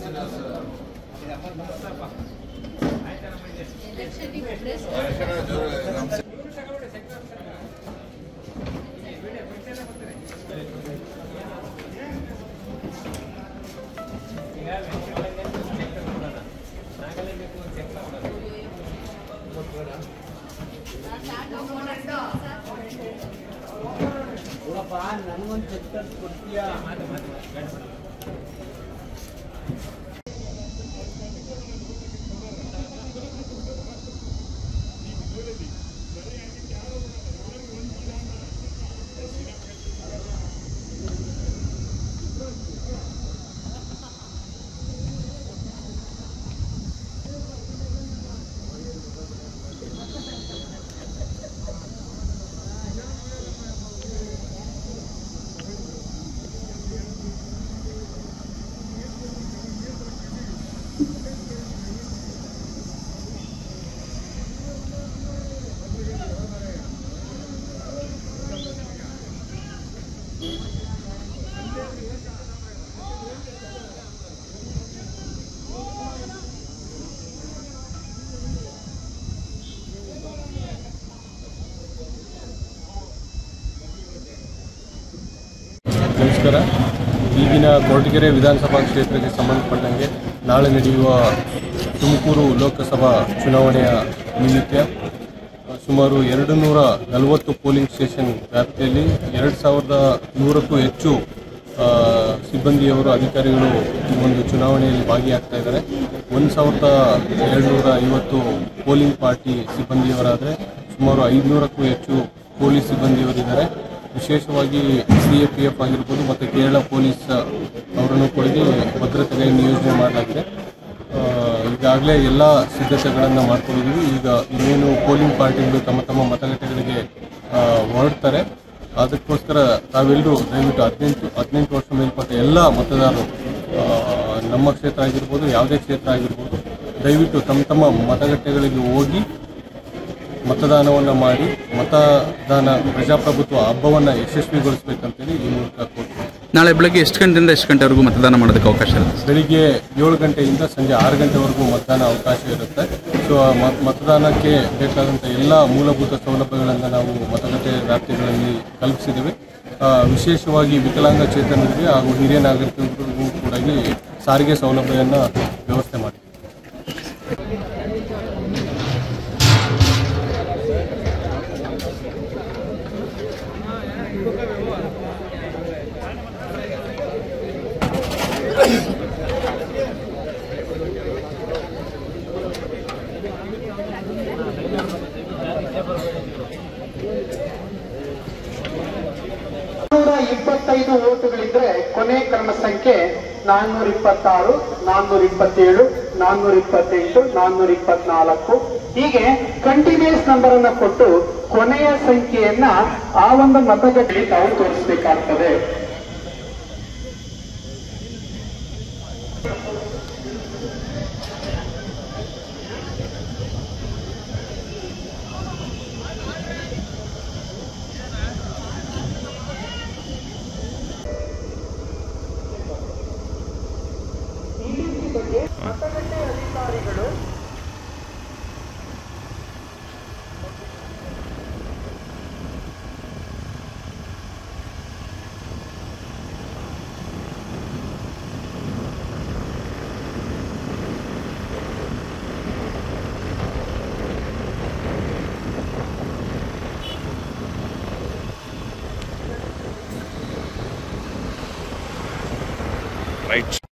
ನನಗೊಂದು ಚೆಕ್ ಕೊಡ್ತೀಯಾ ನಮಸ್ಕಾರ ಈಗಿನ ಕೊರಟಗೆರೆ ವಿಧಾನಸಭಾ ಕ್ಷೇತ್ರಕ್ಕೆ ಸಂಬಂಧಪಟ್ಟಂಗೆ ನಾಳೆ ನಡೆಯುವ ತುಮಕೂರು ಲೋಕಸಭಾ ಚುನಾವಣೆಯ ನಿಮಿತ್ತ ಸುಮಾರು ಎರಡು ನೂರ ನಲವತ್ತು ಪೋಲಿಂಗ್ ಸ್ಟೇಷನ್ ವ್ಯಾಪ್ತಿಯಲ್ಲಿ ಎರಡು ಸಾವಿರದ ನೂರಕ್ಕೂ ಹೆಚ್ಚು ಆ, ಸಿಬ್ಬಂದಿಯವರು ಅಧಿಕಾರಿಗಳು ಈ ಒಂದು ಚುನಾವಣೆಯಲ್ಲಿ ಭಾಗಿಯಾಗ್ತಾ ಇದ್ದಾರೆ ಒಂದು ಸಾವಿರದ ಏಳ್ನೂರ ಐವತ್ತು ಪೋಲಿಂಗ್ ಪಾರ್ಟಿ ಸಿಬ್ಬಂದಿಯವರಾದರೆ ಸುಮಾರು ಐದುನೂರಕ್ಕೂ ಹೆಚ್ಚು ಪೊಲೀಸ್ ಸಿಬ್ಬಂದಿಯವರಿದ್ದಾರೆ ವಿಶೇಷವಾಗಿ ಸಿ ಎ ಪಿ ಎಫ್ ಆಗಿರ್ಬೋದು ಮತ್ತು ಕೇರಳ ಪೊಲೀಸ್ ಅವರನ್ನು ಕೂಡ ಭದ್ರತೆಗೆ ನಿಯೋಜನೆ ಮಾಡಲಾಗಿದೆ ಆ, ಈಗಾಗಲೇ ಎಲ್ಲ ಸಿದ್ಧತೆಗಳನ್ನು ಮಾಡ್ಕೊಂಡಿದ್ದೀವಿ ಈಗ ಇನ್ನೇನು ಪೋಲಿಂಗ್ ಪಾರ್ಟಿಗಳು ತಮ್ಮ ತಮ್ಮ ಮತಗಟ್ಟೆಗಳಿಗೆ ಆ, ಹೊರಡ್ತಾರೆ ಅದಕ್ಕೋಸ್ಕರ ತಾವೆಲ್ಲರೂ ದಯವಿಟ್ಟು ಹದಿನೆಂಟು ಹದಿನೆಂಟು ವರ್ಷ ಮೇಲ್ಪಟ್ಟ ಎಲ್ಲ ಮತದಾರರು ಆ, ನಮ್ಮ ಕ್ಷೇತ್ರ ಆಗಿರ್ಬೋದು ಯಾವುದೇ ಕ್ಷೇತ್ರ ಆಗಿರ್ಬೋದು ದಯವಿಟ್ಟು ತಮ್ಮ ತಮ್ಮ ಮತಗಟ್ಟೆಗಳಿಗೆ ಹೋಗಿ ಮತದಾನವನ್ನು ಮಾಡಿ ಮತದಾನ ಪ್ರಜಾಪ್ರಭುತ್ವ ಹಬ್ಬವನ್ನು ಯಶಸ್ವಿಗೊಳಿಸಬೇಕಂತೇಳಿ ಈ ಮೂಲಕ ಕೋರ್ತೀನಿ ನಾಳೆ ಬೆಳಗ್ಗೆ ಎಷ್ಟು ಗಂಟೆಯಿಂದ ಎಷ್ಟು ಗಂಟೆವರೆಗೂ ಮತದಾನ ಮಾಡೋದಕ್ಕೆ ಅವಕಾಶ ಇರುತ್ತೆ ಬೆಳಿಗ್ಗೆ ಏಳು ಗಂಟೆಯಿಂದ ಸಂಜೆ ಆರು ಗಂಟೆವರೆಗೂ ಮತದಾನ ಅವಕಾಶ ಇರುತ್ತೆ ಸೊ ಆ ಮತ- ಮತದಾನಕ್ಕೆ ಬೇಕಾದಂಥ ಎಲ್ಲ ಮೂಲಭೂತ ಸೌಲಭ್ಯಗಳನ್ನು ನಾವು ಮತಗಟ್ಟೆ ವ್ಯಾಪ್ತಿಗಳಲ್ಲಿ ಕಲ್ಪಿಸಿದ್ದೇವೆ ಆ, ವಿಶೇಷವಾಗಿ ವಿಕಲಾಂಗಚೇತನರಿಗೆ ಹಾಗೂ ಹಿರಿಯ ನಾಗರಿಕರಿಗೂ ಕೂಡ ಸಾರಿಗೆ ಸೌಲಭ್ಯವನ್ನು ವ್ಯವಸ್ಥೆ ಮಾಡಿ ನಾನ್ನೂರ ಇಪ್ಪತ್ತೈದು ಓಟುಗಳಿದ್ರೆ ಕೊನೆ ಕ್ರಮ ಸಂಖ್ಯೆ ನಾನ್ನೂರ ಇಪ್ಪತ್ತಾರು ನಾನ್ನೂರ ಇಪ್ಪತ್ತೇಳು ನಾನ್ನೂರ ಇಪ್ಪತ್ತೆಂಟು ನಾನ್ನೂರ ಇಪ್ಪತ್ನಾಲ್ಕು ಹೀಗೆ ಕಂಟಿನ್ಯೂಸ್ ನಂಬರ್ ಅನ್ನ ಕೊಟ್ಟು ಕೊನೆಯ ಸಂಖ್ಯೆಯನ್ನ ಆ ಒಂದು ಮತಗಟ್ಟೆ ತಾವು ತೋರಿಸಬೇಕಾಗ್ತದೆ ರೈಟ್